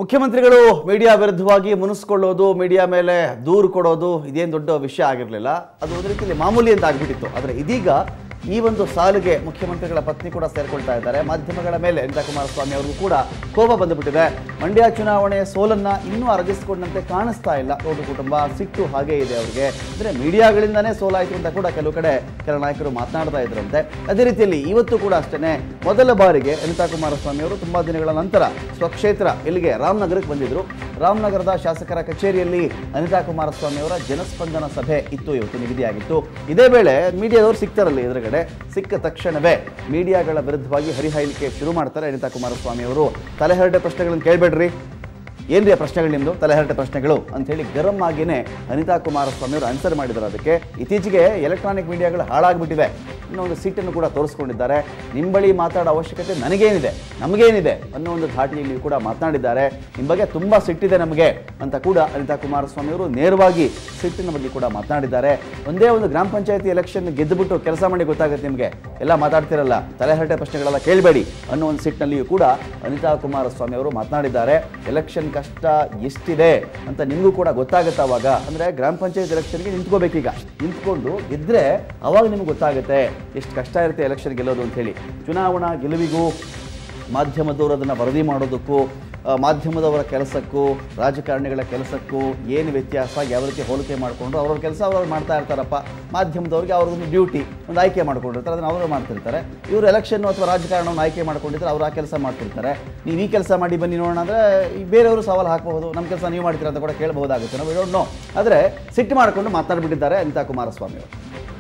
ಮುಖ್ಯಮಂತ್ರಿಗಳು ಮೀಡಿಯಾ ವಿರುದ್ಧವಾಗಿ ಮುನಿಸ್ಕೊಳ್ಳೋದು ಮೀಡಿಯಾ ಮೇಲೆ ದೂರು ಕೊಡೋದು ಇದೇನು ದೊಡ್ಡ ವಿಷಯ ಆಗಿರಲಿಲ್ಲ ಅದು ಒಂದು ರೀತಿಯಲ್ಲಿ ಮಾಮೂಲಿ ಅಂತ ಆಗ್ಬಿಟ್ಟಿತ್ತು ಆದರೆ ಇದೀಗ ಈ ಒಂದು ಸಾಲಿಗೆ ಮುಖ್ಯಮಂತ್ರಿಗಳ ಪತ್ನಿ ಕೂಡ ಸೇರ್ಕೊಳ್ತಾ ಇದ್ದಾರೆ ಮಾಧ್ಯಮಗಳ ಮೇಲೆ ಅನಿತಾ ಕುಮಾರಸ್ವಾಮಿ ಅವ್ರಿಗೂ ಕೂಡ ಕೋಪ ಬಂದುಬಿಟ್ಟಿದೆ ಮಂಡ್ಯ ಚುನಾವಣೆಯ ಸೋಲನ್ನ ಇನ್ನೂ ಅರಗಿಸಿಕೊಂಡಂತೆ ಕಾಣಿಸ್ತಾ ಇಲ್ಲ ಒಂದು ಕುಟುಂಬ ಸಿಟ್ಟು ಹಾಗೇ ಇದೆ ಅವರಿಗೆ ಅಂದರೆ ಮೀಡಿಯಾಗಳಿಂದನೇ ಸೋಲಾಯಿತು ಅಂತ ಕೂಡ ಕೆಲವು ಕಡೆ ಕೆಲ ನಾಯಕರು ಮಾತನಾಡ್ತಾ ಇದ್ರಂತೆ ಅದೇ ರೀತಿಯಲ್ಲಿ ಇವತ್ತು ಕೂಡ ಅಷ್ಟೇ ಮೊದಲ ಬಾರಿಗೆ ಅನಿತಾ ಕುಮಾರಸ್ವಾಮಿ ಅವರು ತುಂಬಾ ದಿನಗಳ ನಂತರ ಸ್ವಕ್ಷೇತ್ರ ಇಲ್ಲಿಗೆ ರಾಮನಗರಕ್ಕೆ ಬಂದಿದ್ರು ರಾಮನಗರದ ಶಾಸಕರ ಕಚೇರಿಯಲ್ಲಿ ಅನಿತಾ ಕುಮಾರಸ್ವಾಮಿ ಅವರ ಜನಸ್ಪಂದನ ಸಭೆ ಇತ್ತು ಇವತ್ತು ನಿಗದಿಯಾಗಿತ್ತು ಇದೇ ವೇಳೆ ಮೀಡಿಯಾದವರು ಸಿಗ್ತಾರಲ್ಲ ಎದುರುಗಡೆ ಸಿಕ್ಕ ತಕ್ಷಣವೇ ಮೀಡಿಯಾಗಳ ವಿರುದ್ಧವಾಗಿ ಹರಿಹಾಯ್ಲಿಕ್ಕೆ ಶುರು ಮಾಡ್ತಾರೆ ಅನಿತಾ ಕುಮಾರಸ್ವಾಮಿ ಅವರು ತಲೆಹರಟೆ ಪ್ರಶ್ನೆಗಳನ್ನು ಕೇಳಬೇಡ್ರಿ ಏನ್ರಿ ಆ ಪ್ರಶ್ನೆಗಳು ನಿಮ್ಮದು ತಲೆಹರಟೆ ಪ್ರಶ್ನೆಗಳು ಅಂಥೇಳಿ ಗರಂ ಆಗಿನೇ ಅನಿತಾ ಕುಮಾರಸ್ವಾಮಿ ಅವರು ಆನ್ಸರ್ ಮಾಡಿದ್ದಾರೆ ಅದಕ್ಕೆ ಇತ್ತೀಚೆಗೆ ಎಲೆಕ್ಟ್ರಾನಿಕ್ ಮೀಡಿಯಾಗಳು ಹಾಳಾಗ್ಬಿಟ್ಟಿವೆ ಅನ್ನೋ ಒಂದು ಸೀಟನ್ನು ಕೂಡ ತೋರಿಸ್ಕೊಂಡಿದ್ದಾರೆ ನಿಮ್ಮ ಬಳಿ ಮಾತಾಡೋ ಅವಶ್ಯಕತೆ ನನಗೇನಿದೆ ನಮಗೇನಿದೆ ಅನ್ನೋ ಒಂದು ಧಾಟಿಯಲ್ಲಿ ಕೂಡ ಮಾತನಾಡಿದ್ದಾರೆ ನಿಮ್ಮ ಬಗ್ಗೆ ತುಂಬ ಸಿಟ್ಟಿದೆ ನಮಗೆ ಅಂತ ಕೂಡ ಅನಿತಾ ಕುಮಾರಸ್ವಾಮಿ ಅವರು ನೇರವಾಗಿ ಸಿಟ್ಟಿನ ಬಗ್ಗೆ ಕೂಡ ಮಾತನಾಡಿದ್ದಾರೆ ಒಂದೇ ಒಂದು ಗ್ರಾಮ ಪಂಚಾಯತಿ ಎಲೆಕ್ಷನ್ ಗೆದ್ದುಬಿಟ್ಟು ಕೆಲಸ ಮಾಡಿ ಗೊತ್ತಾಗುತ್ತೆ ನಿಮಗೆ ಎಲ್ಲ ಮಾತಾಡ್ತಿರಲ್ಲ ತಲೆಹರಟೆ ಪ್ರಶ್ನೆಗಳೆಲ್ಲ ಕೇಳಬೇಡಿ ಅನ್ನೋ ಒಂದು ಸಿಟ್ಟಿನಲ್ಲಿಯೂ ಕೂಡ ಅನಿತಾ ಕುಮಾರಸ್ವಾಮಿ ಅವರು ಮಾತನಾಡಿದ್ದಾರೆ ಎಲೆಕ್ಷನ್ ಕಷ್ಟ ಎಷ್ಟಿದೆ ಅಂತ ನಿಮಗೂ ಕೂಡ ಗೊತ್ತಾಗುತ್ತೆ ಅವಾಗ ಅಂದರೆ ಗ್ರಾಮ ಪಂಚಾಯತ್ ಎಲೆಕ್ಷನ್ಗೆ ನಿಂತ್ಕೋಬೇಕೀಗ ನಿಂತ್ಕೊಂಡು ಗೆದ್ದರೆ ಅವಾಗ ನಿಮ್ಗೆ ಗೊತ್ತಾಗುತ್ತೆ ಎಷ್ಟು ಕಷ್ಟ ಇರುತ್ತೆ ಎಲೆಕ್ಷನ್ ಗೆಲ್ಲೋದು ಅಂತೇಳಿ ಚುನಾವಣಾ ಗೆಲುವಿಗೂ ಮಾಧ್ಯಮದವರು ಅದನ್ನು ವರದಿ ಮಾಡೋದಕ್ಕೂ ಆ, ಮಾಧ್ಯಮದವರ ಕೆಲಸಕ್ಕೂ ರಾಜಕಾರಣಿಗಳ ಕೆಲಸಕ್ಕೂ ಏನು ವ್ಯತ್ಯಾಸ ಯಾವ ರೀತಿ ಹೋಲಿಕೆ ಮಾಡಿಕೊಂಡು ಅವ್ರವ್ರ ಕೆಲಸ ಅವ್ರವ್ರು ಮಾಡ್ತಾ ಇರ್ತಾರಪ್ಪ ಮಾಧ್ಯಮದವ್ರಿಗೆ ಅವ್ರದ್ದೊಂದು ಡ್ಯೂಟಿ ಒಂದು ಆಯ್ಕೆ ಮಾಡ್ಕೊಂಡಿರ್ತಾರೆ ಅದನ್ನು ಅವರು ಮಾಡ್ತಿರ್ತಾರೆ ಇವರು ಎಲೆಕ್ಷನ್ ಅಥವಾ ರಾಜಕಾರಣವನ್ನು ಆಯ್ಕೆ ಮಾಡ್ಕೊಂಡಿರ್ತಾರೆ ಅವ್ರು ಆ ಕೆಲಸ ಮಾಡ್ತಿರ್ತಾರೆ ನೀವು ಈ ಕೆಲಸ ಮಾಡಿ ಬನ್ನಿ ನೋಡೋಣ ಅಂದರೆ ಈ ಬೇರೆಯವರು ಸವಾಲು ಹಾಕಬಹುದು ನಮ್ಮ ಕೆಲಸ ನೀವು ಮಾಡ್ತೀರಾ ಅಂತ ಕೂಡ ಕೇಳಬಹುದಾಗುತ್ತೆ ನಾವು ಡೋಂಟ್ ನೋ ಆದರೆ ಸಿಟ್ಟು ಮಾಡಿಕೊಂಡು ಮಾತನಾಡಿಬಿಟ್ಟಿದ್ದಾರೆ ಅನಿತಾ ಕುಮಾರಸ್ವಾಮಿ ಅವರು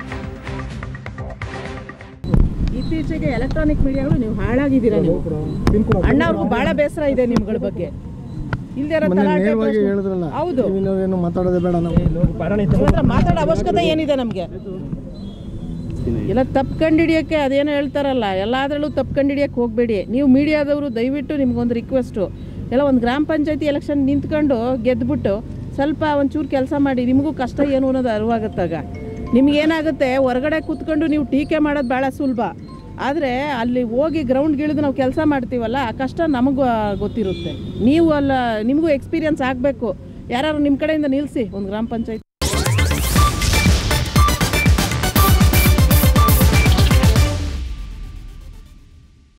ಇತ್ತೀಚೆಗೆ ಎಲೆಕ್ಟ್ರಾನಿಕ್ ಮೀಡಿಯಾಗಳು ನೀವು ಹಾಳಾಗಿದ್ದೀರಾ ನೀವು ಅಣ್ಣ ಅವ್ರಿಗೂ ಬಹಳ ಬೇಸರ ಇದೆ ನಿಮ್ಗಳ ಬಗ್ಗೆ ಇಲ್ದೇ ಇರೋ ತಲಾಟೆ ನೇರವಾಗಿ ಪ್ರಶ್ನೆ- ಹೇಳಿದ್ರಲ್ಲ ಹೌದು ಏನು ಮಾತಾಡೋದೇ ಬೇಡ ನಾವು ನಿಮ್ಮ ಹತ್ರ ಮಾತಾಡೋ ಅವಶ್ಯಕತೆ ಏನಿದೆ ನಮಗೆ ಎಲ್ಲ ತಪ್ಪು ಕಂಡಿಡಿಯೋಕ್ಕೆ ಅದೇನೋ ಹೇಳ್ತಾರಲ್ಲ ಎಲ್ಲಾದ್ರಲ್ಲೂ ತಪ್ಪು ಕಂಡಿಡಿಯೋಕ್ಕೆ ಹೋಗಬೇಡಿ ನೀವು ಮೀಡಿಯಾದವರು ದಯವಿಟ್ಟು ನಿಮ್ಗೊಂದು ರಿಕ್ವೆಸ್ಟು ಎಲ್ಲ ಒಂದು ಗ್ರಾಮ ಪಂಚಾಯತಿ ಎಲೆಕ್ಷನ್ ನಿಂತ್ಕೊಂಡು ಗೆದ್ದುಬಿಟ್ಟು ಸ್ವಲ್ಪ ಒಂಚೂರು ಕೆಲಸ ಮಾಡಿ ನಿಮಗೂ ಕಷ್ಟ ಏನು ಅನ್ನೋದು ಅರಿವಾಗುತ್ತಾಗ ನಿಮ್ಗೇನಾಗುತ್ತೆ ಹೊರಗಡೆ ಕೂತ್ಕೊಂಡು ನೀವು ಟೀಕೆ ಮಾಡೋದು ಭಾಳ ಸುಲಭ ಆದರೆ ಅಲ್ಲಿ ಹೋಗಿ ಗ್ರೌಂಡ್ಗಿಳಿದು ನಾವು ಕೆಲಸ ಮಾಡ್ತೀವಲ್ಲ ಆ ಕಷ್ಟ ನಮಗೂ ಗೊತ್ತಿರುತ್ತೆ ನೀವು ಅಲ್ಲ ನಿಮಗೂ ಎಕ್ಸ್ಪೀರಿಯನ್ಸ್ ಆಗಬೇಕು ಯಾರು ನಿಮ್ಮ ಕಡೆಯಿಂದ ನಿಲ್ಲಿಸಿ ಒಂದು ಗ್ರಾಮ ಪಂಚಾಯತ್